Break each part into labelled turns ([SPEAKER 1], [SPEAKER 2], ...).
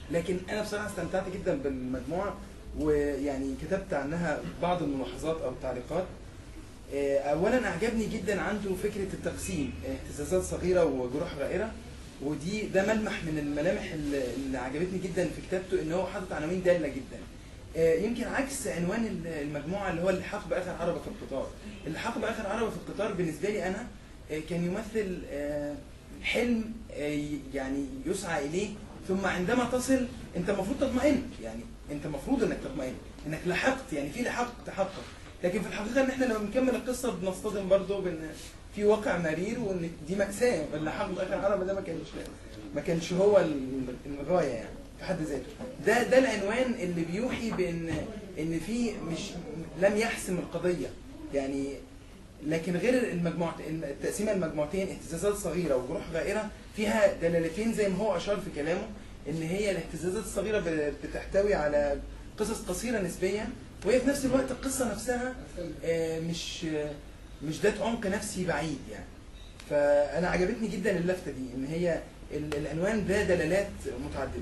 [SPEAKER 1] لكن انا بصراحه استمتعت جدا بالمجموعه ويعني كتبت عنها بعض الملاحظات او التعليقات آه، اولا اعجبني جدا عنده فكره التقسيم اهتزازات صغيره وجروح غائره ودي ده ملمح من الملامح اللي اللي عجبتني جدا في كتابته ان هو حاطط عناوين داله جدا آه، يمكن عكس عنوان ال- المجموعه اللي هو اللحاق باخر عربه في القطار اللحاق باخر عربه في القطار بالنسبه لي انا آه، كان يمثل آه، حلم آه، يعني يسعى اليه ثم عندما تصل انت المفروض تطمئن يعني انت المفروض انك تطمئن انك لحقت يعني في لحق تحقق لكن في الحقيقه ان احنا لما بنكمل القصه بنصطدم برضه بان في واقع مرير وان دي ماساه اللحاق باخر عربه ده ما كانش ما كانش هو ال- الغايه يعني في حد ذاته ده ده العنوان اللي بيوحي بان ان في مش لم يحسم القضيه يعني لكن غير المجموعة التقسيمة المجموعتين اهتزازات صغيرة وجروح غائرة فيها دلالتين زي ما هو أشار في كلامه إن هي الاهتزازات الصغيرة ب- بتحتوي على قصص قصيرة نسبيا وهي في نفس الوقت القصة نفسها آه، مش آه، مش ذات عمق نفسي بعيد يعني فأنا عجبتني جدا اللفتة دي إن هي ال- العنوان ده دلالات متعددة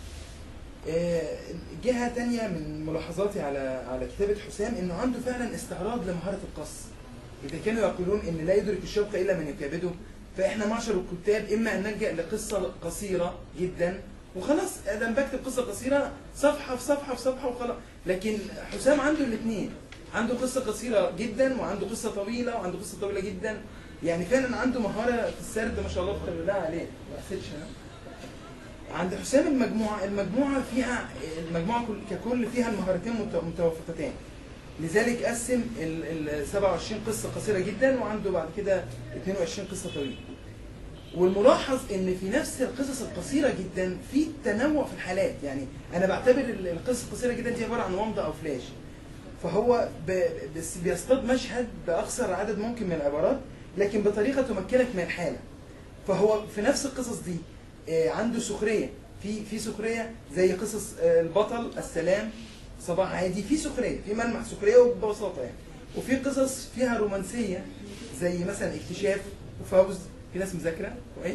[SPEAKER 1] آه، جهة تانية من ملاحظاتي على على كتابة حسام إنه عنده فعلا استعراض لمهارة القص إذا كانوا يقولون إن لا يدرك الشوق إلا من يكابده فإحنا معشر الكتاب إما أن نلجأ لقصة قصيرة جدا وخلاص أنا بكتب قصة قصيرة صفحة في صفحة في صفحة وخلاص لكن حسام عنده الاثنين عنده قصة قصيرة جدا وعنده قصة طويلة وعنده قصة طويلة جدا يعني فعلا عنده مهارة في السرد ما شاء الله تبارك الله عليه ما أحسدش أنا عند حسام المجموعة المجموعة فيها المجموعة كل- ككل فيها المهارتين مت- متوافقتين لذلك قسم ال ال 27 قصة قصيرة جدا وعنده بعد كده 22 قصة طويلة والملاحظ ان في نفس القصص القصيرة جدا في تنوع في الحالات يعني انا بعتبر ال- القصص القصيرة جدا دي عبارة عن ومضة او فلاش فهو ب- بس بيصطاد مشهد باقصر عدد ممكن من العبارات لكن بطريقة تمكنك من الحالة فهو في نفس القصص دي آه، عنده سخريه في في سخريه زي قصص آه، البطل السلام صباح عادي في سخريه في ملمح سخريه وببساطه يعني وفي قصص فيها رومانسيه زي مثلا اكتشاف وفوز في ناس مذاكره كويس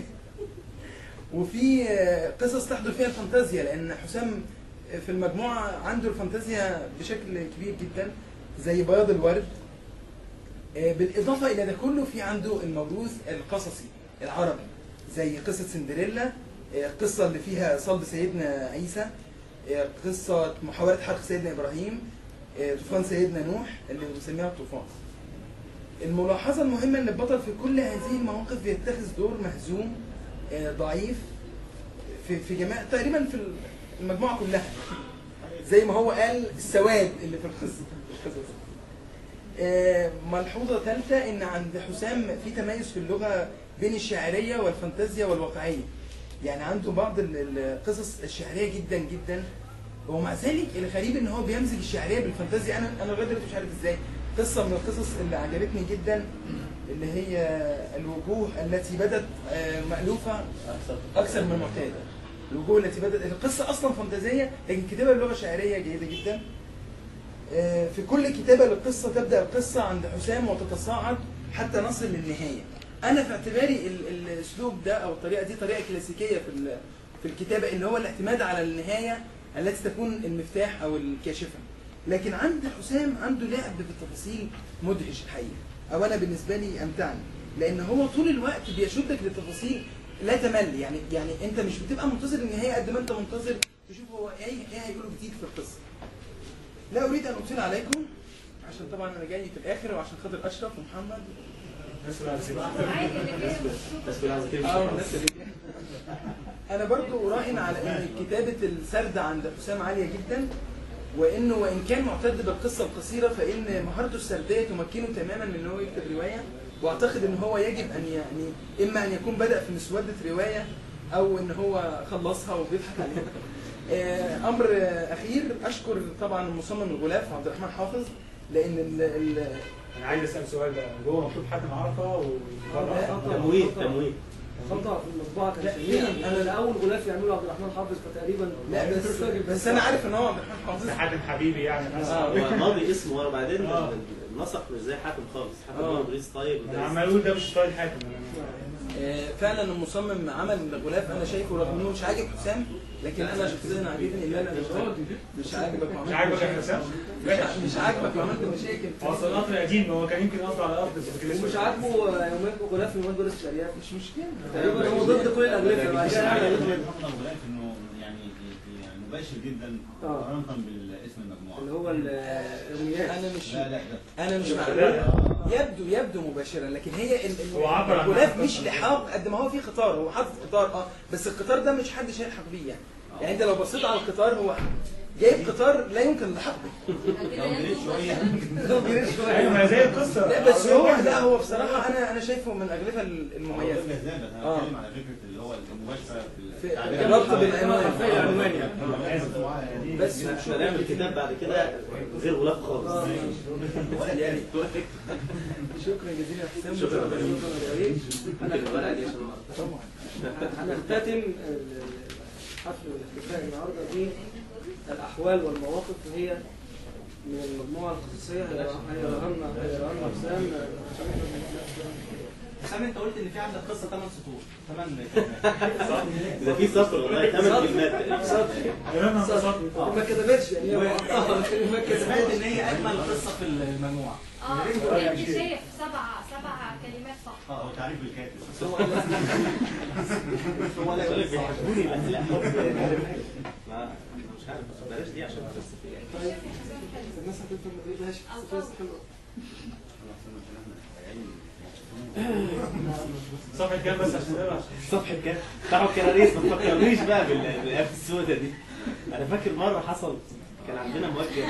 [SPEAKER 1] وفي آه، قصص تحضر فيها الفانتازيا لان حسام في المجموعه عنده الفانتازيا بشكل كبير جدا زي بياض الورد آه، بالاضافه الى ده كله في عنده الموروث القصصي العربي زي قصه سندريلا آه، القصه اللي فيها صلب سيدنا عيسى آه، قصه محاوله حرق سيدنا ابراهيم آه، طوفان سيدنا نوح اللي بنسميها الطوفان الملاحظه المهمه ان البطل في كل هذه المواقف بيتخذ دور مهزوم آه، ضعيف في في جميع تقريبا في المجموعه كلها زي ما هو قال السواد اللي في القصه القصص آه، ملحوظة ثالثة إن عند حسام في تميز في اللغة بين الشعرية والفانتازيا والواقعية. يعني عنده بعض ال- القصص الشعرية جدا جدا ومع ذلك الغريب إن هو بيمزج الشعرية بالفانتازيا أنا أنا لغاية دلوقتي مش عارف إزاي. قصة من القصص اللي عجبتني جدا اللي هي الوجوه التي بدت آه، مألوفة أكثر من المعتاد. الوجوه التي بدت القصة أصلا فانتازية لكن كتابة بلغة شعرية جيدة جدا. في كل كتابة للقصة تبدأ القصة عند حسام وتتصاعد حتى نصل للنهاية. أنا في اعتباري ال- الأسلوب ده أو الطريقة دي طريقة كلاسيكية في ال- في الكتابة اللي هو الاعتماد على النهاية التي تكون المفتاح أو الكاشفة. لكن عند حسام عنده لعب بالتفاصيل مدهش الحقيقة. أو أنا بالنسبة لي أمتعني. لأن هو طول الوقت بيشدك للتفاصيل لا تمل يعني يعني أنت مش بتبقى منتظر النهاية قد ما أنت منتظر تشوف هو إيه إيه هيقولوا جديد في القصة. لا اريد ان اطيل عليكم عشان طبعا انا جاي في الاخر وعشان خاطر اشرف ومحمد اه الناس اللي انا برضو اراهن على ان كتابه السرد عند حسام عاليه جدا وانه وان كان معتد بالقصه القصيره فان مهارته السرديه تمكنه تماما من ان هو يكتب روايه واعتقد ان هو يجب ان يعني اما ان يكون بدا في مسوده روايه او ان هو خلصها وبيضحك عليها آه، امر آه، اخير اشكر طبعا المصمم الغلاف عبد الرحمن حافظ لان ال ال
[SPEAKER 2] انا عايز اسال سؤال ده جوه مكتوب حد معرفه ويقرا
[SPEAKER 3] تمويل تمويل
[SPEAKER 4] خطأ في المطبعة كان
[SPEAKER 1] لا،
[SPEAKER 4] شنيع
[SPEAKER 1] فين؟
[SPEAKER 4] انا اول غلاف يعمله عبد الرحمن حافظ فتقريبا
[SPEAKER 1] لا بس
[SPEAKER 4] مش فاكر
[SPEAKER 1] بس انا عارف ان هو عبد الرحمن حافظ
[SPEAKER 2] حاتم حبيبي يعني انا
[SPEAKER 1] آه.
[SPEAKER 2] اسف
[SPEAKER 3] هو ماضي اسمه ورا بعدين
[SPEAKER 2] آه.
[SPEAKER 3] النسق مش زي حاتم خالص حاتم
[SPEAKER 1] آه.
[SPEAKER 3] هو بريس طيب
[SPEAKER 2] انا
[SPEAKER 3] ودارس.
[SPEAKER 2] عمال اقول ده مش ستايل حاتم أنا-
[SPEAKER 1] آه، فعلا المصمم عمل الغلاف انا شايفه رغم انه مش عاجب حسام لكن انا شخصيا عاجبني ان انا مش مش عاجبك وعملت
[SPEAKER 2] مش عاجبك يا
[SPEAKER 1] مشاكل.
[SPEAKER 2] حسام؟
[SPEAKER 1] مش- مش عاجبك وعملت مشاكل
[SPEAKER 2] هو اصل القطر قديم هو كان يمكن قصده على الارض بس كان لسه
[SPEAKER 4] ومش عاجبه يومين غلاف يومين دول الارياف
[SPEAKER 1] مش مشكله
[SPEAKER 4] تقريبا هو ضد كل الاغلفه بعد كده عمل أغلفة.
[SPEAKER 5] محمد ابو غلاف انه يعني يعني مباشر جدا
[SPEAKER 4] آه.
[SPEAKER 5] مقارنه باسم المجموعه
[SPEAKER 4] اللي هو ال- الرميات
[SPEAKER 1] انا مش
[SPEAKER 5] لا لا ده
[SPEAKER 1] انا مش مع
[SPEAKER 2] لا.
[SPEAKER 1] يبدو يبدو مباشرا لكن هي ال- ال-
[SPEAKER 2] هو عبر عن
[SPEAKER 1] الغلاف
[SPEAKER 2] نفسه.
[SPEAKER 1] مش لحاق قد ما هو في قطار هو حاطط قطار اه بس القطار ده مش حد هيلحق بيه يعني يعني انت لو بصيت على القطار هو جايب قطار لا يمكن اللحاق به
[SPEAKER 5] لو جريت شويه
[SPEAKER 1] هو بيرش
[SPEAKER 2] ايوه
[SPEAKER 1] شويه
[SPEAKER 2] ما زي القصه
[SPEAKER 1] لا بس هو لا هو بصراحه انا انا شايفه من الاغلفه المميزه
[SPEAKER 5] هو جذاب بس انا
[SPEAKER 1] آه.
[SPEAKER 5] بتكلم على فكره اللي هو المباشره في
[SPEAKER 1] في
[SPEAKER 5] التعبير
[SPEAKER 1] الربط
[SPEAKER 5] عن-
[SPEAKER 1] بالعنوان
[SPEAKER 4] حرفيا عنوان يعني.
[SPEAKER 5] أنا آسف.
[SPEAKER 1] بس
[SPEAKER 3] مش هنعمل كتاب بعد كده غير غلاف خالص
[SPEAKER 1] يعني شكرا جزيلا يا حسام
[SPEAKER 3] شكراً.
[SPEAKER 1] شكرا جزيلا
[SPEAKER 3] ممكن الورقه دي عشان ما
[SPEAKER 1] طبعا
[SPEAKER 4] هنختتم ال- حفل الاحتفاء النهارده بالاحوال والمواقف وهي من المجموعه القصصيه هيقراها لنا هيقراها لنا حسام
[SPEAKER 5] حسام انت قلت ان في عندك قصه 8 سطور 8
[SPEAKER 3] اذا في سطر والله ثمان كلمات تقريبا.
[SPEAKER 2] انا انبسطت
[SPEAKER 4] ما كتبتش يعني هي مقطعة، لكن ما كتبتش
[SPEAKER 5] ان هي اجمل قصه في المجموعه
[SPEAKER 6] اه انت شايف سبع سبع كلمات صح
[SPEAKER 5] اه هو تعريف بالكاتب
[SPEAKER 1] هو لازم
[SPEAKER 5] هو لا
[SPEAKER 3] بقول لك
[SPEAKER 5] يقول صح.
[SPEAKER 3] بيحبوني بس لا ما مش عارف بس بلاش دي عشان بس في
[SPEAKER 1] الناس هتفهم ما تقولهاش بس حلوه
[SPEAKER 2] صفحه كام بس عشان نقرا
[SPEAKER 3] صفحة كام؟ بتاعوا الكراريس ما تفكرنيش بقى بال- بالآيات السوداء دي. أنا فاكر مرة حصل كان عندنا موجه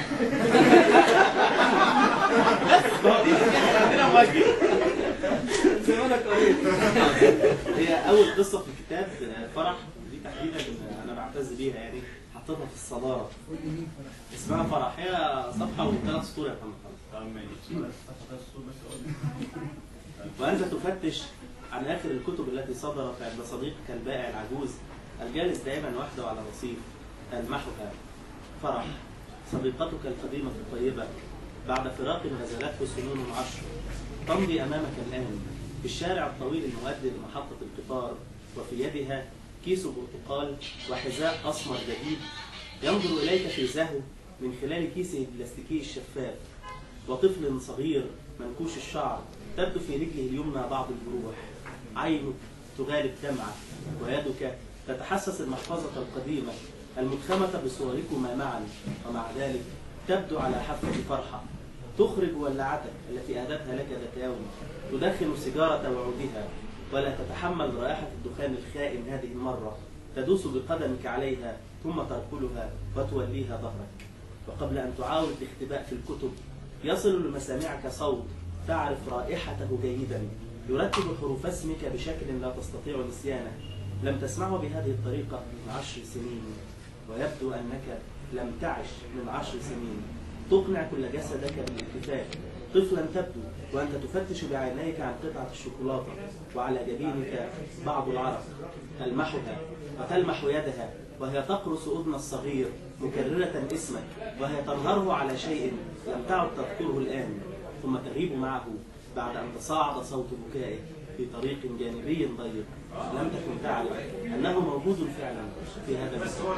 [SPEAKER 3] بس ما هو دي كان عندنا موجه
[SPEAKER 4] زمانك قريت
[SPEAKER 3] هي أول قصة في الكتاب آه، فرح دي تحديدا آه، أنا بعتز بيها يعني حطيتها في الصدارة اسمها فرح هي صفحة وثلاث سطور يا محمد
[SPEAKER 5] طب ماشي بس ثلاث سطور بس قول لي.
[SPEAKER 3] وأنت تفتش عن آخر الكتب التي صدرت عند صديقك البائع العجوز الجالس دائما وحده على رصيف تلمحها فرح صديقتك القديمة الطيبة بعد فراق غزلته سنون عشر تمضي أمامك الآن في الشارع الطويل المؤدي لمحطة القطار وفي يدها كيس برتقال وحذاء أسمر جديد ينظر إليك في زهو من خلال كيسه البلاستيكي الشفاف وطفل صغير منكوش الشعر تبدو في رجله اليمنى بعض الجروح عينك تغالب دمعة ويدك تتحسس المحفظة القديمة المدخمة بصوركما معا ومع ذلك تبدو على حافة فرحة تخرج ولعتك التي أهدتها لك ذات يوم تدخن سيجارة وعودها ولا تتحمل رائحة الدخان الخائن هذه المرة تدوس بقدمك عليها ثم تركلها وتوليها ظهرك وقبل أن تعاود الاختباء في الكتب يصل لمسامعك صوت تعرف رائحته جيدا يرتب حروف اسمك بشكل لا تستطيع نسيانه لم تسمعه بهذه الطريقة من عشر سنين ويبدو أنك لم تعش من عشر سنين تقنع كل جسدك بالاتفاق طفلا تبدو وأنت تفتش بعينيك عن قطعة الشوكولاتة وعلى جبينك بعض العرق تلمحها وتلمح يدها وهي تقرص أذن الصغير مكررة اسمك وهي تنهره على شيء لم تعد تذكره الآن ثم تغيب معه بعد أن تصاعد صوت بكائه في طريق جانبي ضيق لم تكن تعرف أنه موجود فعلا في هذا المكان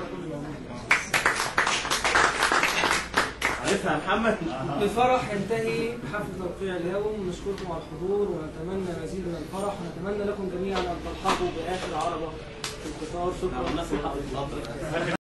[SPEAKER 3] عرفها يا محمد؟
[SPEAKER 4] بفرح ينتهي حفل توقيع اليوم نشكركم على الحضور ونتمنى مزيد من الفرح ونتمنى لكم جميعا ان تلحقوا باخر عربه في القطار
[SPEAKER 3] نعم
[SPEAKER 4] شكرا
[SPEAKER 3] الناس اللي حضرت القطر